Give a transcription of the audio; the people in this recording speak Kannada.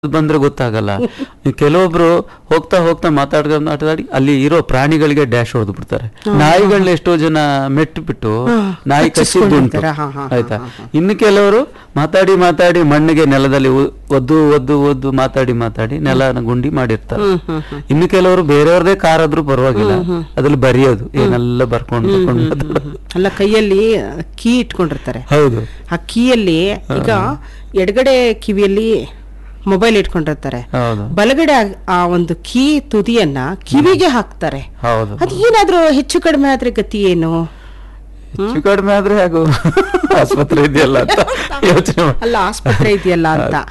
ಬಂದ್ರೆ ಗೊತ್ತಾಗಲ್ಲ ಕೆಲವೊಬ್ರು ಹೋಗ್ತಾ ಹೋಗ್ತಾ ಮಾತಾಡ್ಕೊಂಡು ಮಾತಾಡಿ ಅಲ್ಲಿ ಇರೋ ಪ್ರಾಣಿಗಳಿಗೆ ಡ್ಯಾಶ್ ಹೊಡೆದು ಬಿಡ್ತಾರೆ ನಾಯಿಗಳನ್ನ ಎಷ್ಟೋ ಜನ ಮೆಟ್ಟು ಬಿಟ್ಟು ನಾಯಿ ಕಚ್ಚಿದ್ದುಂಟು ಕಚ್ಚಿಸ್ಕೊಂಡಿರ್ತಾರೆ. ಹಾ, ಹಾ, ಹಾ, ಆಯ್ತಾ ಇನ್ನು ಕೆಲವರು ಮಾತಾಡಿ ಮಾತಾಡಿ ಮಣ್ಣಿಗೆ ನೆಲದಲ್ಲಿ ಒ- ಒದ್ದು ಒದ್ದು ಒದ್ದು ಮಾತಾಡಿ ಮಾತಾಡಿ ನೆಲನ ಗುಂಡಿ ಮಾಡಿರ್ತಾರೆ ಇನ್ನು ಕೆಲವರು ಬೇರೆಯವ್ರದೇ ಕಾರ್ ಆದ್ರೂ ಪರವಾಗಿಲ್ಲ ಅದ್ರಲ್ಲಿ ಬರೆಯೋದು ಏನೆಲ್ಲ ಬರ್ಕೊಂಡು ಬರ್ಕೊಂಡು ಮಾತಾಡೋದು. ಅಲ್ಲ ಕೈಯಲ್ಲಿ ಕೀ ಇಟ್ಕೊಂಡಿರ್ತಾರೆ ಹೌದು ಆ ಕೀಯಲ್ಲಿ ಈಗ ಎಡಗಡೆ ಕಿವಿಯಲ್ಲಿ ಮೊಬೈಲ್ ಇಟ್ಕೊಂಡಿರ್ತಾರೆ ಹೌದು ಬಲಗಡೆ ಆ- ಆ ಒಂದು ಕೀ ತುದಿಯನ್ನ ಕಿವಿಗೆ ಹಾಕ್ತಾರೆ ಹೌದು ಅದು ಏನಾದ್ರೂ ಹೆಚ್ಚು ಕಡಿಮೆ ಆದ್ರೆ ಗತಿ ಏನು ಹೆಚ್ಚು ಕಡಿಮೆ ಆದ್ರೆ ಹಾಗೂ ಆಸ್ಪತ್ರೆ ಇದೆಯಲ್ಲ ಅಂತ ಯೋಚನೆ ಮಾಡಿ ಅಲ್ಲ ಆಸ್ಪತ್ರೆ ಇದೆಯಲ್ಲ ಅಂತ